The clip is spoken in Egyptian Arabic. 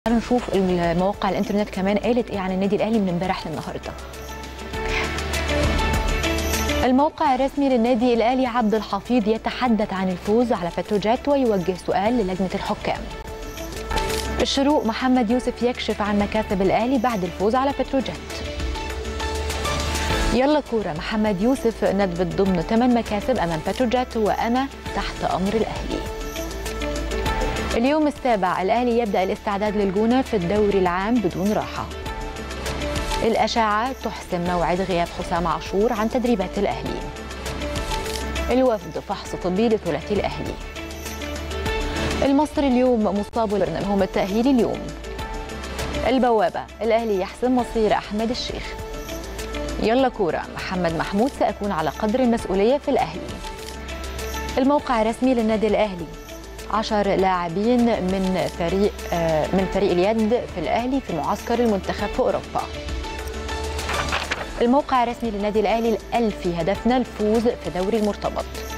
تعالوا نشوف المواقع الانترنت كمان قالت ايه عن النادي الاهلي من امبارح للنهارده الموقع الرسمي للنادي الاهلي عبد الحفيظ يتحدث عن الفوز على بتروجيت ويوجه سؤال للجنه الحكام الشروق محمد يوسف يكشف عن مكاسب الاهلي بعد الفوز على بتروجيت يلا كورة محمد يوسف ندبت ضمن 8 مكاسب أمام بتروجيت وأنا تحت أمر الأهلي اليوم السابع الأهلي يبدأ الاستعداد للجونة في الدوري العام بدون راحة الأشعة تحسم موعد غياب حسام عاشور عن تدريبات الأهلي الوفد فحص طبي لثلاثي الأهلي المصري اليوم مصاب لهم التأهيلي اليوم البوابة الأهلي يحسم مصير أحمد الشيخ يلا كورة محمد محمود سأكون على قدر المسؤولية في الأهلي الموقع الرسمي للنادي الأهلي عشر لاعبين من فريق من فريق اليد في الأهلي في معسكر المنتخب في أوروبا الموقع الرسمي للنادي الأهلي الألفي هدفنا الفوز في دوري المرتبط